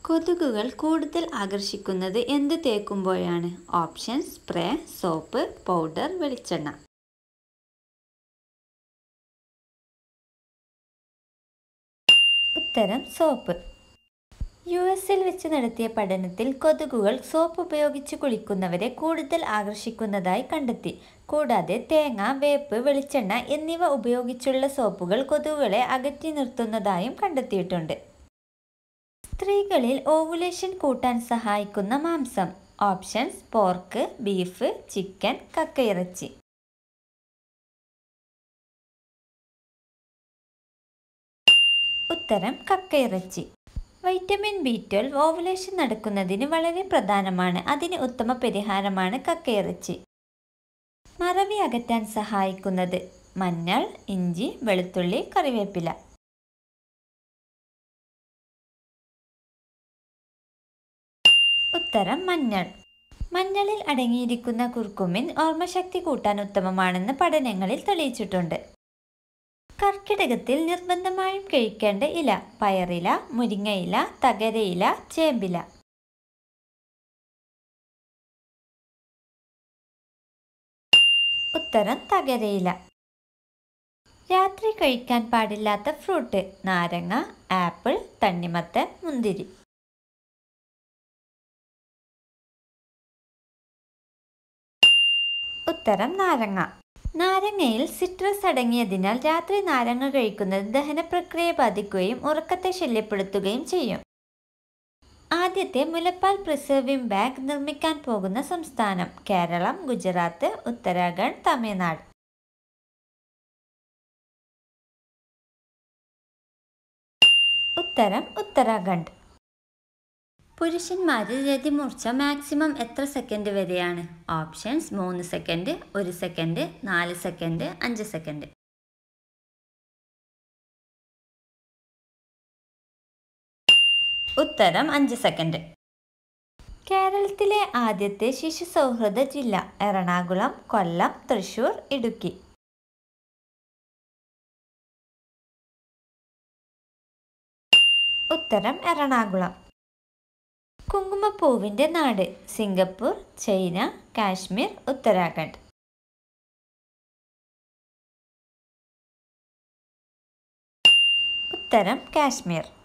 കൊതുകുകൾ കൂടുതൽ ആകർഷിക്കുന്നത് എന്ത് തേക്കുമ്പോഴാണ് ഓപ്ഷൻ സ്പ്രേ സോപ്പ് പൗഡർ വെളിച്ചെണ്ണ ഉത്തരം സോപ്പ് യു എസിൽ വെച്ച് നടത്തിയ പഠനത്തിൽ കൊതുകുകൾ സോപ്പ് ഉപയോഗിച്ച് കുളിക്കുന്നവരെ കൂടുതൽ ആകർഷിക്കുന്നതായി കണ്ടെത്തി കൂടാതെ തേങ്ങ വേപ്പ് വെളിച്ചെണ്ണ എന്നിവ ഉപയോഗിച്ചുള്ള സോപ്പുകൾ കൊതുകുകളെ അകറ്റി നിർത്തുന്നതായും കണ്ടെത്തിയിട്ടുണ്ട് സ്ത്രീകളിൽ ഓവുലേഷൻ കൂട്ടാൻ സഹായിക്കുന്ന മാംസം ഓപ്ഷൻസ് പോർക്ക് ബീഫ് ചിക്കൻ കക്കയിറച്ചി ഉത്തരം കക്കയിറച്ചി വൈറ്റമിൻ ബി ട്വൽവ് ഓവുലേഷൻ നടക്കുന്നതിന് വളരെ പ്രധാനമാണ് അതിന് ഉത്തമ പരിഹാരമാണ് കക്കയിറച്ചി മറവി അകറ്റാൻ സഹായിക്കുന്നത് മഞ്ഞൾ ഇഞ്ചി വെളുത്തുള്ളി കറിവേപ്പില ഉത്തരം മഞ്ഞൾ മഞ്ഞളിൽ അടങ്ങിയിരിക്കുന്ന കുർക്കുമിൻ ഓർമ്മശക്തി കൂട്ടാൻ ഉത്തമമാണെന്ന് പഠനങ്ങളിൽ തെളിയിച്ചിട്ടുണ്ട് കർക്കിടകത്തിൽ നിർബന്ധമായും കഴിക്കേണ്ട ഇല പയറില മുരിങ്ങയില തകരയില ചേമ്പില ഉത്തരം തകരയില രാത്രി കഴിക്കാൻ പാടില്ലാത്ത ഫ്രൂട്ട് നാരങ്ങ ആപ്പിൾ തണ്ണിമത്തൻ മുന്തിരി ഉത്തരം നാരങ്ങ നാരങ്ങയിൽ സിട്രസ് അടങ്ങിയതിനാൽ രാത്രി നാരങ്ങ കഴിക്കുന്നത് ദഹന പ്രക്രിയയെ ബാധിക്കുകയും ഉറക്കത്തെ ശല്യപ്പെടുത്തുകയും ചെയ്യും ആദ്യത്തെ മുലപ്പാൽ പ്രിസർവിംഗ് ബാഗ് നിർമ്മിക്കാൻ പോകുന്ന സംസ്ഥാനം കേരളം ഗുജറാത്ത് ഉത്തരാഖണ്ഡ് തമിഴ്നാട് ഉത്തരം ഉത്തരാഖണ്ഡ് പുരുഷന്മാരിൽ രതിമൂർച്ച മാക്സിമം എത്ര സെക്കൻഡ് വരെയാണ് ഓപ്ഷൻസ് മൂന്ന് സെക്കൻഡ് ഒരു സെക്കൻഡ് നാല് സെക്കൻഡ് അഞ്ച് സെക്കൻഡ് ഉത്തരം അഞ്ച് സെക്കൻഡ് കേരളത്തിലെ ആദ്യത്തെ ശിശു സൗഹൃദ ജില്ല എറണാകുളം കൊല്ലം തൃശൂർ ഇടുക്കി ഉത്തരം എറണാകുളം കുങ്കുമപ്പൂവിൻ്റെ നാട് സിംഗപ്പൂർ ചൈന കാശ്മീർ ഉത്തരാഖണ്ഡ് ഉത്തരം കാശ്മീർ